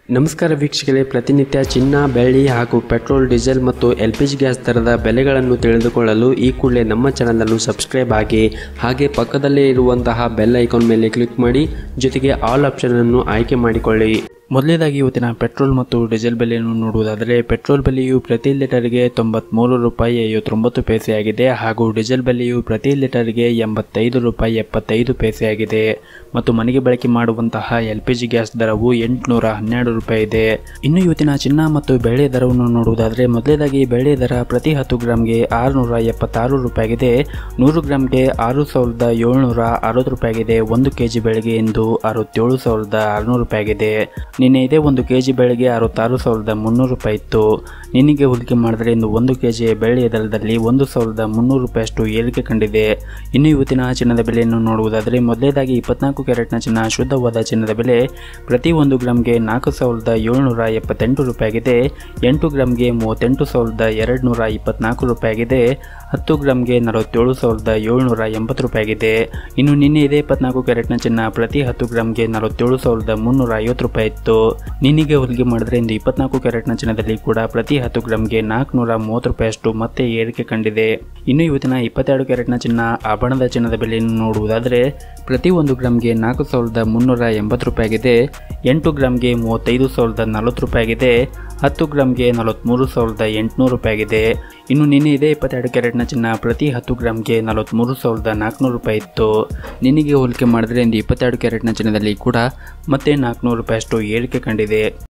ನಮಸ್ಕಾರ ವೀಕ್ಷಕರೇ ಪ್ರತಿನಿತ್ಯ ಚಿನ್ನ ಬೆಳ್ಳಿ ಹಾಗೂ ಪೆಟ್ರೋಲ್ ಡೀಸೆಲ್ ಮತ್ತು ಎಲ್ ಪಿ ಜಿ ಗ್ಯಾಸ್ ದರದ ಬೆಲೆಗಳನ್ನು ತಿಳಿದುಕೊಳ್ಳಲು ಈ ಕೂಡಲೇ ನಮ್ಮ ಚಾನಲನ್ನು ಸಬ್ಸ್ಕ್ರೈಬ್ ಆಗಿ ಹಾಗೆ ಪಕ್ಕದಲ್ಲೇ ಇರುವಂತಹ ಬೆಲ್ ಐಕಾನ್ ಮೇಲೆ ಕ್ಲಿಕ್ ಮಾಡಿ ಜೊತೆಗೆ ಆಲ್ ಆಪ್ಷನನ್ನು ಆಯ್ಕೆ ಮಾಡಿಕೊಳ್ಳಿ ಮೊದಲನೇದಾಗಿ ಇವತ್ತಿನ ಪೆಟ್ರೋಲ್ ಮತ್ತು ಡೀಸೆಲ್ ಬೆಲೆಯನ್ನು ನೋಡುವುದಾದರೆ ಪೆಟ್ರೋಲ್ ಬೆಲೆಯು ಪ್ರತಿ ಲೀಟರ್ಗೆ ತೊಂಬತ್ಮೂರು ರೂಪಾಯಿ ಐವತ್ತೊಂಬತ್ತು ಪೈಸೆಯಾಗಿದೆ ಹಾಗೂ ಡೀಸೆಲ್ ಬೆಲೆಯು ಪ್ರತಿ ಲೀಟರ್ಗೆ ಎಂಬತ್ತೈದು ರೂಪಾಯಿ ಎಪ್ಪತ್ತೈದು ಪೈಸೆಯಾಗಿದೆ ಮತ್ತು ಮನೆಗೆ ಬಳಕೆ ಮಾಡುವಂತಹ ಎಲ್ ಪಿ ಜಿ ಗ್ಯಾಸ್ ದರವು ಎಂಟುನೂರ ಹನ್ನೆರಡು ರೂಪಾಯಿ ಇದೆ ಇನ್ನು ಇವತ್ತಿನ ಚಿನ್ನ ಮತ್ತು ಬೆಳ್ಳಿ ದರವನ್ನು ನೋಡುವುದಾದರೆ ಮೊದಲನೇದಾಗಿ ಬೆಳ್ಳಿ ದರ ಪ್ರತಿ ಹತ್ತು ಗ್ರಾಮ್ಗೆ ಆರುನೂರ ಎಪ್ಪತ್ತಾರು ರೂಪಾಯಿಗಿದೆ ನೂರು ಗ್ರಾಮ್ಗೆ ಆರು ಸಾವಿರದ ಏಳ್ನೂರ ಅರವತ್ತು ರೂಪಾಯಿಗಿದೆ ಒಂದು ಕೆ ಜಿ ಬೆಳೆಗೆ ಇಂದು ಅರವತ್ತೇಳು ಸಾವಿರದ ಆರುನೂರು ರೂಪಾಯಿಗಿದೆ ನಿನ್ನೆ ಇದೇ ಒಂದು ಕೆ ಜಿ ಬೆಳೆಗೆ ಅರವತ್ತಾರು ಸಾವಿರದ ಮುನ್ನೂರು ರೂಪಾಯಿ ಇತ್ತು ನಿನ್ನೆಗೆ ಹೋಲಿಕೆ ಮಾಡಿದರೆ ಇಂದು ಒಂದು ಕೆ ಜಿ ಬೆಳ್ಳಿಯ ದರದಲ್ಲಿ ಒಂದು ಸಾವಿರದ ಮುನ್ನೂರು ರೂಪಾಯಿಯಷ್ಟು ಏರಿಕೆ ಕಂಡಿದೆ ಇನ್ನು ಇವತ್ತಿನ ಚಿನ್ನದ ಬೆಲೆಯನ್ನು ನೋಡುವುದಾದರೆ ಮೊದಲನೇದಾಗಿ ಇಪ್ಪತ್ನಾಲ್ಕು ಕ್ಯಾರೆಟ್ನ ಚಿನ್ನ ಶುದ್ಧವಾದ ಚಿನ್ನದ ಬೆಲೆ ಪ್ರತಿ ಒಂದು ಗ್ರಾಮ್ಗೆ ನಾಲ್ಕು ಸಾವಿರದ ಏಳ್ನೂರ ಎಪ್ಪತ್ತೆಂಟು ರೂಪಾಯಿಗಿದೆ ಎಂಟು ಗ್ರಾಮ್ಗೆ ಮೂವತ್ತೆಂಟು ಸಾವಿರದ ಎರಡು ನೂರ ಇಪ್ಪತ್ನಾಲ್ಕು ರೂಪಾಯಿಗಿದೆ ಹತ್ತು ಗ್ರಾಮ್ಗೆ ನಲವತ್ತೇಳು ಸಾವಿರದ ಏಳ್ನೂರ ಎಂಬತ್ತು ರೂಪಾಯಿಗಿದೆ ಇನ್ನು ನಿನ್ನೆ ಇದೇ ಇಪ್ಪತ್ನಾಲ್ಕು ಕ್ಯಾರೆಟ್ನ ಚಿನ್ನ ಪ್ರತಿ ಹತ್ತು ಗ್ರಾಮ್ಗೆ ನಲವತ್ತೇಳು ಸಾವಿರದ ಮುನ್ನೂರ ಐವತ್ತು ರೂಪಾಯಿ ಇತ್ತು ನಿನ್ನೆಗೆ ಹೋಲಿಕೆ ಮಾಡಿದ್ರೆ ಇಂದು ಇಪ್ಪತ್ನಾಲ್ಕು ಕ್ಯಾರೆಟ್ನ ಚಿನ್ನದಲ್ಲಿ ಕೂಡ ಪ್ರತಿ ಹತ್ತು ಗ್ರಾಮ್ಗೆ ನಾಲ್ಕುನೂರ ಮೂವತ್ತು ರೂಪಾಯಿಯಷ್ಟು ಮತ್ತೆ ಏರಿಕೆ ಕಂಡಿದೆ ಇನ್ನು ಇವತ್ತಿನ ಇಪ್ಪತ್ತೆರಡು ಕ್ಯಾರೆಟ್ನ ಚಿನ್ನ ಆಭರಣದ ಚಿನ್ನದ ಬೆಲೆಯನ್ನು ನೋಡುವುದಾದರೆ ಪ್ರತಿ ಒಂದು ಗ್ರಾಮ್ಗೆ ನಾಲ್ಕು ಸಾವಿರದ ಮುನ್ನೂರ ಎಂಬತ್ತು ರೂಪಾಯಿಗಿದೆ ಎಂಟು ಗ್ರಾಮ್ಗೆ ಮೂವತ್ತೈದು ಸಾವಿರದ ನಲವತ್ತು ರೂಪಾಯಿಗಿದೆ ಹತ್ತು ಗ್ರಾಮ್ಗೆ ನಲವತ್ತ್ಮೂರು ಸಾವಿರದ ಎಂಟುನೂರು ರೂಪಾಯಿಗಿದೆ ಇನ್ನು ನಿನ್ನೆ ಇದೇ ಇಪ್ಪತ್ತೆರಡು ಕ್ಯಾರೆಟ್ನ ಚಿನ್ನ ಪ್ರತಿ ಹತ್ತು ಗ್ರಾಮ್ಗೆ ನಲವತ್ತ್ಮೂರು ಸಾವಿರದ ನಾಲ್ಕುನೂರು ರೂಪಾಯಿ ಇತ್ತು ನಿನ್ನೆಗೆ ಹೋಲಿಕೆ ಮಾಡಿದ್ರೆ ಇಂದು ಇಪ್ಪತ್ತೆರಡು ಕ್ಯಾರೆಟ್ನ ಚಿನ್ನದಲ್ಲಿ ಕೂಡ ಮತ್ತೆ ನಾಲ್ಕುನೂರು ರೂಪಾಯಿಯಷ್ಟು ಏರಿಕೆ ಕಂಡಿದೆ